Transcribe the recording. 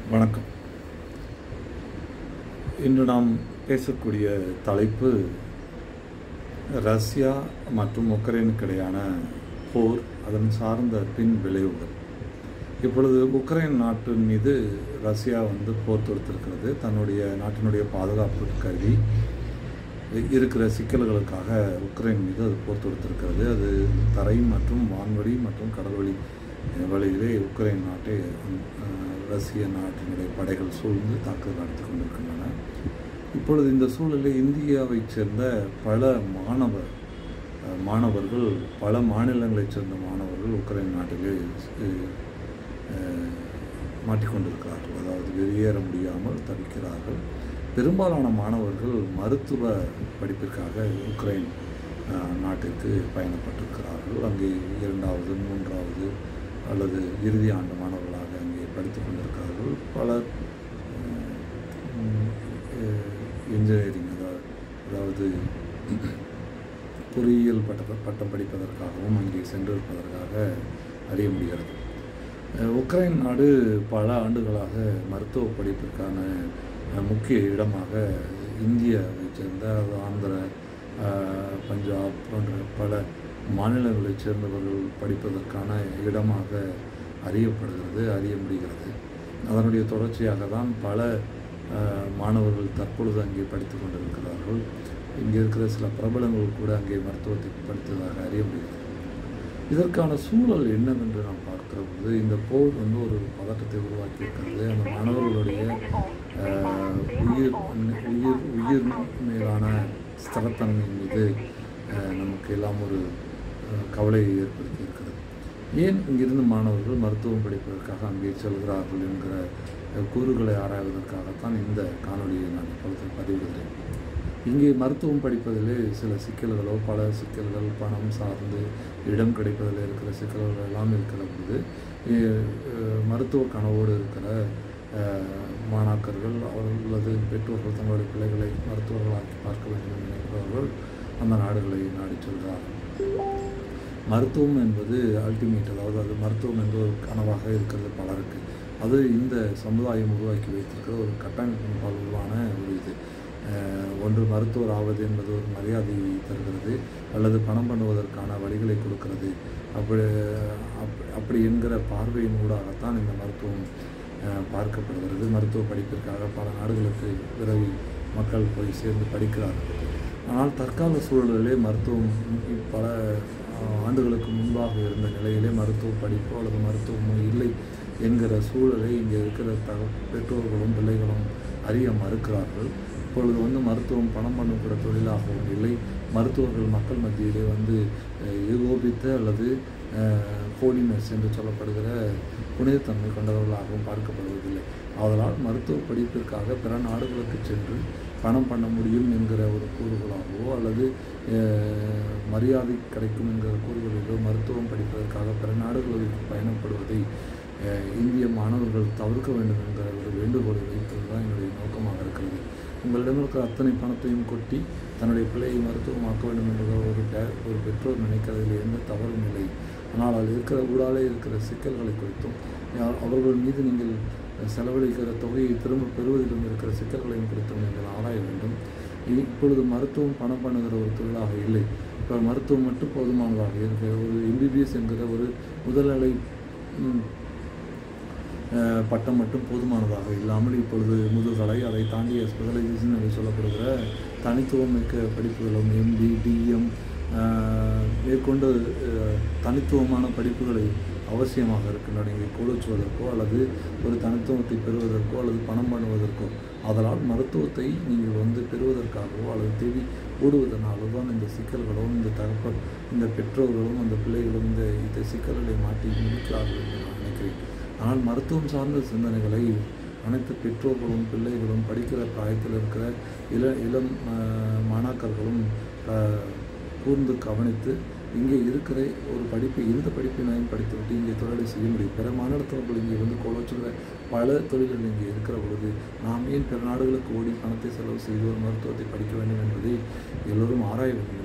வணக்கம் இன்று நாம் பேசக்கூடிய தலைப்பு ரஷ்யா மற்றும் உக்ரைனுக்கு இடையான போர் அதன் சார்ந்த பின் விளைவுகள் இப்பொழுது உக்ரைன் நாட்டின் மீது ரஷ்யா வந்து போர் தொடுத்திருக்கிறது தன்னுடைய நாட்டினுடைய பாதுகாப்பு கருதி இருக்கிற சிக்கல்களுக்காக உக்ரைன் மீது அது போர் தொடுத்திருக்கிறது அது தரை மற்றும் வான்வழி மற்றும் கடல்வழி வழியிலே உக்ரைன் நாட்டை அஹ், ரஷ்ய நாட்டினுடைய படைகள் சூழ்ந்து தாக்குதல் நடத்தி கொண்டிருக்கின்றன இப்பொழுது இந்த சூழலில் இந்தியாவைச் சேர்ந்த பல மாணவர் அஹ், மாணவர்கள் பல மாநிலங்களைச் சேர்ந்த மாணவர்கள் உக்ரைன் நாட்டிலே அஹ், அஹ், மாட்டிக்கொண்டிருக்கிறார்கள் அதாவது வெளியேற முடியாமல் தவிக்கிறார்கள் பெரும்பாலான மாணவர்கள் மருத்துவ படிப்பிற்காக உக்ரைன் அஹ், நாட்டிற்கு பயணப்பட்டிருக்கிறார்கள் அங்கே இரண்டாவது மூன்றாவது அல்லது இறுதி ஆண்டு மாணவர்களாக அங்கே படித்துக் கொண்டிருக்கிறார்கள் பலர் இன்ஜினியரிங் அதாவது பொறியியல் பட்ட பட்டம் படிப்பதற்காகவும் அங்கே சென்றிருப்பதற்காக அறிய முடிகிறது அஹ், உக்ரைன் நாடு பல ஆண்டுகளாக மருத்துவ படிப்பிற்கான அஹ், முக்கிய இடமாக இந்தியாவைச் சேர்ந்த அதாவது ஆந்திர அஹ், பஞ்சாப் போன்ற பல மாநிலங்களைச் சேர்ந்தவர்கள் படிப்பதற்கான இடமாக அறியப்படுகிறது அறிய முடிகிறது அதனுடைய தொடர்ச்சியாக தான் பல அஹ், மாணவர்கள் தற்பொழுது அங்கே படித்து கொண்டிருக்கிறார்கள் இங்கே இருக்கிற சில பிரபலங்கள் கூட அங்கே மருத்துவத்தை படித்ததாக அறிய முடிகிறது இதற்கான சூழல் என்னவென்று நாம் பார்க்கிற போது இந்த போர் வந்து ஒரு பதட்டத்தை உருவாக்கி இருக்கிறது அந்த மாணவர்களுடைய அஹ், உயிர் உயிர் உயிர் மேலான ஸ்திரத்தன்மை மீது அஹ், நமக்கு எல்லாம் ஒரு அஹ், கவலையை ஏற்படுத்தி இருக்கிறது ஏன் இங்கிருந்து மாணவர்கள் மருத்துவம் படிப்பதற்காக அங்கே செல்கிறார்கள் என்கிற அஹ், கூறுகளை ஆராய்வதற்காகத்தான் இந்த காணொலியை நான் இப்பொழுது பதிவிடுகிறேன் இங்கே மருத்துவம் படிப்பதிலே சில சிக்கல்களோ பல சிக்கல்கள் பணம் சார்ந்து இடம் கிடைப்பதில் இருக்கிற சிக்கல்கள் எல்லாம் இருக்கிற போது இ- அஹ் மருத்துவ கனவோடு இருக்கிற அஹ், மாணாக்கர்கள் அவர்களது பெற்றோர்கள் தங்களுடைய பிள்ளைகளை மருத்துவர்களாக்கி பார்க்க வேண்டும் என்று நினைப்பவர்கள் அந்த நாடுகளை நாடிச் செல்கிறார்கள் மருத்துவம் என்பது அல்டிமேட் அதாவது அது மருத்துவம் என்ற ஒரு கனவாக இருக்கிறது பலருக்கு அது இந்த சமுதாயம் உருவாக்கி வைத்திருக்கிற ஒரு கட்டமைப்பின்பால் உருவான ஒரு இது அஹ், ஒன்று மருத்துவர் ஆவது என்பது ஒரு மரியாதையை தருகிறது அல்லது பணம் பண்ணுவதற்கான வழிகளை கொடுக்கிறது அப்படி அப் அப்படி என்கிற பார்வையின் ஊடாகத்தான் இந்த மருத்துவம் அஹ், பார்க்கப்படுகிறது மருத்துவ படிப்பிற்காக பல நாடுகளுக்கு விரைவில் மக்கள் போய் சேர்ந்து படிக்கிறார்கள் ஆனால் தற்கால சூழலிலே மருத்துவம் பல அஹ், ஆண்டுகளுக்கு முன்பாக இருந்த நிலையிலே மருத்துவ படிப்போ அல்லது மருத்துவமோ இல்லை என்கிற சூழலை இங்கே இருக்கிற தக பெற்றோர்களும் பிள்ளைகளும் அறிய மறுக்கிறார்கள் இப்பொழுது வந்து மருத்துவம் பணம் பண்ணுகிற தொழிலாகவும் இல்லை மருத்துவர்கள் மக்கள் மத்தியிலே வந்து அஹ், ஏகோபித்த அல்லது ஹோலினஸ் என்று சொல்லப்படுகிற புனிதத்தன்மை கொண்டவர்களாகவும் பார்க்கப்படுவதில்லை ஆதலால் மருத்துவ படிப்பிற்காக பிற நாடுகளுக்கு சென்று பணம் பண்ண முடியும் என்கிற ஒரு கூறுகளாகவோ அல்லது அஹ், மரியாதை கிடைக்கும் என்கிற கூறுகளிலோ மருத்துவம் படிப்பதற்காக பிற நாடுகளுக்கு பயணப்படுவதை அஹ், இந்திய மாணவர்கள் தவிர்க்க வேண்டும் என்கிற ஒரு வேண்டுகோளை வைப்பது தான் என்னுடைய நோக்கமாக இருக்கிறது உங்களிடம் இருக்கிற அத்தனை பணத்தையும் கொட்டி தன்னுடைய பிள்ளையை மருத்துவமாக்க வேண்டும் என்ற ஒரு பே- ஒரு பெற்றோர் நினைக்கிறதில் எந்த தவறும் இல்லை ஆனால் அதில் இருக்கிற ஊடாலே இருக்கிற சிக்கல்களை குறித்தும் யா- அவர்கள் மீது நீங்கள் செலவழிக்கிற தொகையை திரும்ப பெறுவதிலும் இருக்கிற சிக்கல்களையும் குறித்தும் நீங்கள் ஆராய வேண்டும் இ- இப்பொழுது மருத்துவம் பணம் பண்ணுகிற ஒரு தொழிலாக இல்லை இப்போ மருத்துவம் மட்டும் போதுமானதாக இருக்கிற ஒரு எம்பிபிஎஸ் என்கிற ஒரு முதல்நிலை ம், அஹ், பட்டம் மட்டும் போதுமானதாக இல்லாமல் இப்பொழுது முதுகலை அதை தாண்டிய ஸ்பெஷலைசேஷன் என்று சொல்லப்படுகிற தனித்துவம் மிக்க படிப்புகளும் எம்டி டிஎம் மேற்கொண்டு அஹ், தனித்துவமான படிப்புகளை அவசியமாக இருக்கின்றன இங்கே கோலுச்சுவதற்கோ அல்லது ஒரு தனித்துவத்தை பெறுவதற்கோ அல்லது பணம் பண்ணுவதற்கோ அதனால் மருத்துவத்தை நீங்கள் வந்து பெறுவதற்காகவோ அல்லது தேடி ஓடுவதனாலோ தான் இந்த சிக்கல்களும் இந்த தகப்பல் இந்த பெற்றோர்களும் அந்த பிள்ளைகளும் இந்த இந்த சிக்கல்களை மாட்டி முடிக்கிறார்கள் என்று நான் நினைக்கிறேன் ஆனால் மருத்துவம் சார்ந்த சிந்தனைகளை அனைத்து பெற்றோர்களும் பிள்ளைகளும் படிக்கிற பிராயத்தில் இருக்கிற இள இளம் ஆஹ், மாணாக்கர்களும் ஆஹ், கூர்ந்து கவனித்து இங்கே இருக்கிற ஒரு படிப்பை இந்த படிப்பினையும் படித்துவிட்டு இங்கே தொழிலை செய்ய முடியும் பிற மாநிலத்தவர்கள் இங்கே வந்து கோலச்சுகிற பல தொழில்கள் இங்கே இருக்கிற பொழுது நாம் ஏன் பிற நாடுகளுக்கு ஓடி பணத்தை செலவு செய்து ஒரு மருத்துவத்தை படிக்க வேண்டும் என்பதை எல்லோரும் ஆராய வேண்டும்